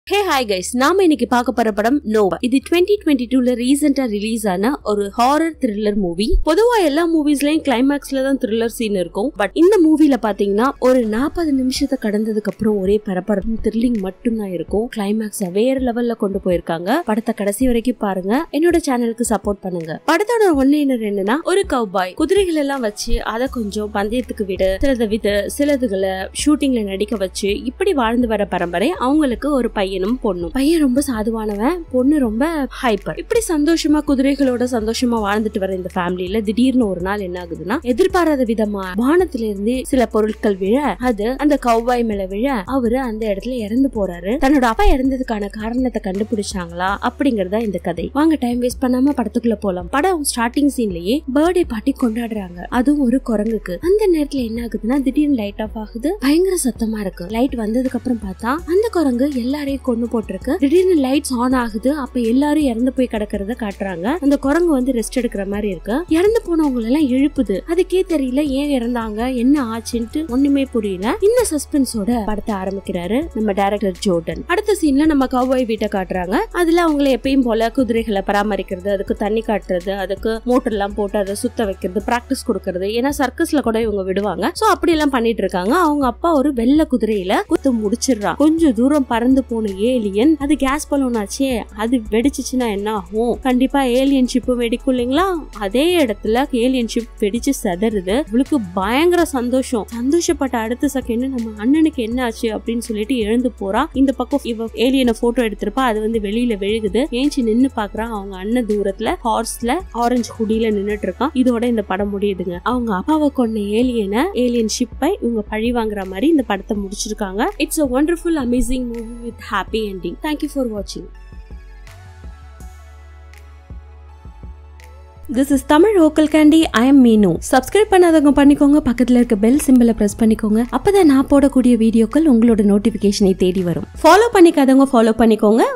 hey hi guys நாம இன்னைக்கு பார்க்க போற படம் நோவா இது டுவெண்ட்டி டுவெண்ட்டி டூல ரீசெண்டா ரிலீஸ் ஆன ஒரு ஹாரர் த்ரில்லர் மூவி பொதுவா எல்லா மூவிஸ்லயும் கிளைமேக்ஸ்ல தான் த்ரில்லர் சீன் இருக்கும் பட் இந்த மூவில பாத்தீங்கன்னா ஒரு நாற்பது நிமிஷத்தை கடந்ததுக்கு அப்புறம் ஒரே பரபரப்பும் த்ரில்லிங் மட்டும்தான் இருக்கும் கிளைமேக்ஸ வேற லெவல்ல கொண்டு போயிருக்காங்க படத்தை கடைசி வரைக்கும் பாருங்க என்னோட சேனலுக்கு சப்போர்ட் பண்ணுங்க படத்தோட ஒன்னு என்ன என்னன்னா ஒரு கவுபாய் குதிரைகள் எல்லாம் வச்சு அதை கொஞ்சம் பந்தயத்துக்கு விடு சிலதை வித்து சிலதுகளை ஷூட்டிங்ல நடிக்க வச்சு இப்படி வாழ்ந்து வர பரம்பரை அவங்களுக்கு ஒரு பையனும் பொண்ணும் பையன் ரொம்ப சாதுவானவன் பொண்ணு ரொம்ப ஹைப்பர் இப்படி சந்தோஷமா குதிரைகளோட சந்தோஷமா வாழ்ந்துட்டு வர இந்த ஃபேமிலியில திடீர்னு ஒரு நாள் என்ன ஆகுதுன்னா எதிர்பாராத விதமா வானத்துல இருந்து சில பொருட்கள் விழ அது அந்த கவ்வாய் மேல விழ அவரு அந்த இடத்துல இறந்து போறாரு தன்னோட அப்பா இறந்ததுக்கான காரணத்தை கண்டுபிடிச்சாங்களா அப்படிங்கறதா இந்த கதை வாங்க டைம் வேஸ்ட் பண்ணாம படத்துக்குள்ள போலாம் படம் ஸ்டார்டிங் சீன்லயே பர்த்டே பார்ட்டி கொண்டாடுறாங்க அதுவும் ஒரு குரங்குக்கு அந்த நேரத்துல என்ன ஆகுதுன்னா திடீர்னு லைட் ஆஃப் ஆகுது பயங்கர சத்தமா இருக்கு லைட் வந்ததுக்கு அப்புறம் பார்த்தா அந்த குரங்கு எல்லாரையும் கொண்டு போட்டிருக்கு திடீர்னு லைட்ஸ் ஆன் ஆகுது அப்ப எல்லாரும் இறந்து போய் கிடக்கிறத காட்டுறாங்க அந்த குரங்கு வந்து ரெஸ்ட் எடுக்கிற மாதிரி இருக்கு இறந்து போனவங்க எல்லாம் எழுப்புது அதுக்கே தெரியல ஏன் இறந்தாங்க என்ன ஆச்சுன்ட்டு ஒண்ணுமே புரியல இந்த சஸ்பென்ஸோட படத்தை ஆரம்பிக்கிறாரு நம்ம டைரக்டர் ஜோர்டன் அடுத்த சீன்ல நம்ம கவ்வாய் வீட்டை காட்டுறாங்க அதுல அவங்கள எப்பயும் போல குதிரைகளை பராமரிக்கிறது அதுக்கு தண்ணி காட்டுறது அதுக்கு மோட்டர் எல்லாம் போட்டு அதை சுத்த வைக்கிறது பிராக்டிஸ் கொடுக்கறது ஏன்னா சர்க்கஸ்ல கூட இவங்க விடுவாங்க சோ அப்படி எல்லாம் பண்ணிட்டு இருக்காங்க அவங்க அப்பா ஒரு வெள்ளை குதிரையில குத்து முடிச்சிடுறான் கொஞ்சம் தூரம் பறந்து போன ஏலியன் அது கேஸ் பலூன் ஆச்சே அது வெடிச்சிச்சுன்னா என்ன ஆகும் கண்டிப்பா ஏலியன் ஷிப் வெடிக்கும் இல்லைங்களா அதே இடத்துல ஏலியன் ஷிப் வெடிச்சு செதறுது இவளுக்கு பயங்கர சந்தோஷம் சந்தோஷப்பட்ட அடுத்த செகண்ட் நம்ம அண்ணனுக்கு என்ன ஆச்சு அப்படின்னு சொல்லிட்டு எழுந்து போறா இந்த பக்கம் இவ ஏலியனை போட்டோ எடுத்திருப்பா அது வந்து வெளியில விழுகுது ஏஞ்சி நின்னு பாக்குறான் அவங்க அண்ணன் தூரத்துல ஹார்ஸ்ல ஆரஞ்சு குடியில நின்னுட்டு இருக்கான் இதோட இந்த படம் முடியுதுங்க அவங்க அப்பாவை கொண்ட ஏலியனை ஏலியன் ஷிப்பை இவங்க பழி வாங்குற மாதிரி இந்த படத்தை முடிச்சிருக்காங்க it's a wonderful amazing movie with happy ending thank you for watching this is Tamil vocal candy I am Meenu subscribe பண்ணாதவங்க பண்ணிக்கோங்க பக்கத்துல இருக்க பெல் சிம்பிளை பிரஸ் பண்ணிக்கோங்க அப்பதான் நான் போடக்கூடிய வீடியோக்கள் உங்களோட நோட்டிபிகேஷனை தேடி வரும் ஃபாலோ பண்ணிக்காதவங்க ஃபாலோ பண்ணிக்கோங்க